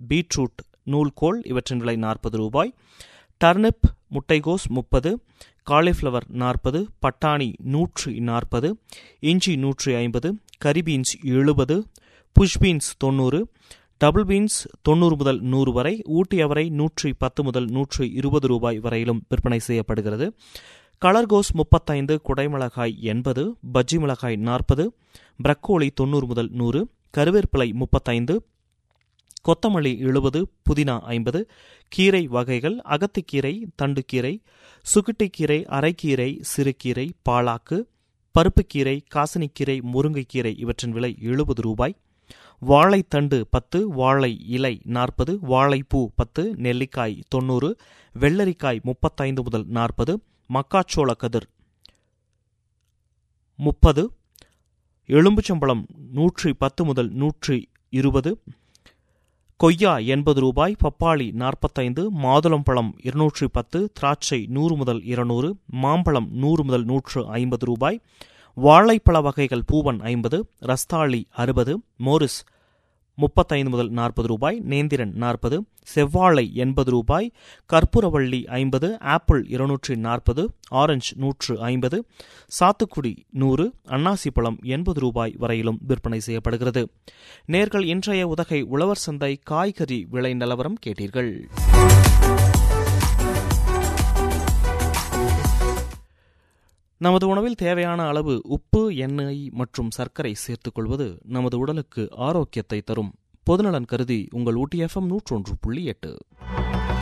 beetroot நூல்கோல் இவற்றின் விலை நாற்பது ரூபாய் டர்னிப் முட்டைகோஸ் முப்பது காலிஃப்ளவர் நாற்பது பட்டாணி நூற்றி நாற்பது இஞ்சி நூற்றி ஐம்பது கரி பீன்ஸ் எழுபது புஷ் பீன்ஸ் தொண்ணூறு டபுள் பீன்ஸ் தொண்ணூறு முதல் நூறு வரை ஊட்டி அவரை நூற்றி பத்து முதல் நூற்றி இருபது ரூபாய் வரையிலும் விற்பனை செய்யப்படுகிறது கலர்கோஸ் முப்பத்தைந்து குடைமிளகாய் எண்பது பஜ்ஜி மிளகாய் நாற்பது பிரக்கோலி தொண்ணூறு முதல் நூறு கருவேப்பிலை முப்பத்தைந்து கொத்தமல்லி எழுபது புதினா ஐம்பது கீரை வகைகள் அகத்திக்கீரை தண்டுக்கீரை சுக்கிட்டிக்கீரை அரைக்கீரை சிறுகீரை பாலாக்கு பருப்புக்கீரை காசனிக்கீரை முருங்கைக்கீரை இவற்றின் விலை எழுபது ரூபாய் வாழைத்தண்டு பத்து வாழை இலை நாற்பது வாழைப்பூ பத்து நெல்லிக்காய் தொண்ணூறு வெள்ளரிக்காய் முப்பத்தைந்து முதல் நாற்பது மக்காச்சோள கதிர் முப்பது எலும்புச்சம்பளம் நூற்றி பத்து முதல் நூற்றி இருபது கொய்யா எண்பது ரூபாய் பப்பாளி நாற்பத்தைந்து மாதுளம்பழம் இருநூற்றி பத்து திராட்சை நூறு முதல் இருநூறு மாம்பழம் நூறு முதல் நூற்று ஐம்பது ரூபாய் வாழைப்பழ வகைகள் பூவன் ஐம்பது ரஸ்தாளி அறுபது மோரிஸ் முப்பத்தைந்து முதல் நாற்பது ரூபாய் நேந்திரன் நாற்பது செவ்வாழை எண்பது ரூபாய் கற்பூரவள்ளி ஐம்பது ஆப்பிள் இருநூற்றி நாற்பது ஆரஞ்சு நூற்று ஐம்பது சாத்துக்குடி நூறு அன்னாசி பழம் எண்பது ரூபாய் வரையிலும் விற்பனை செய்யப்படுகிறது நேர்கள் இன்றைய உதகை உழவர் சந்தை காய்கறி விலை நிலவரம் கேட்டீர்கள் நமது உணவில் தேவையான அளவு உப்பு எண்ணெய் மற்றும் சர்க்கரை சேர்த்துக் கொள்வது நமது உடலுக்கு ஆரோக்கியத்தை தரும் பொதுநலன் கருதி உங்கள் ஊட்டி எஃப்எம் நூற்றொன்று புள்ளி எட்டு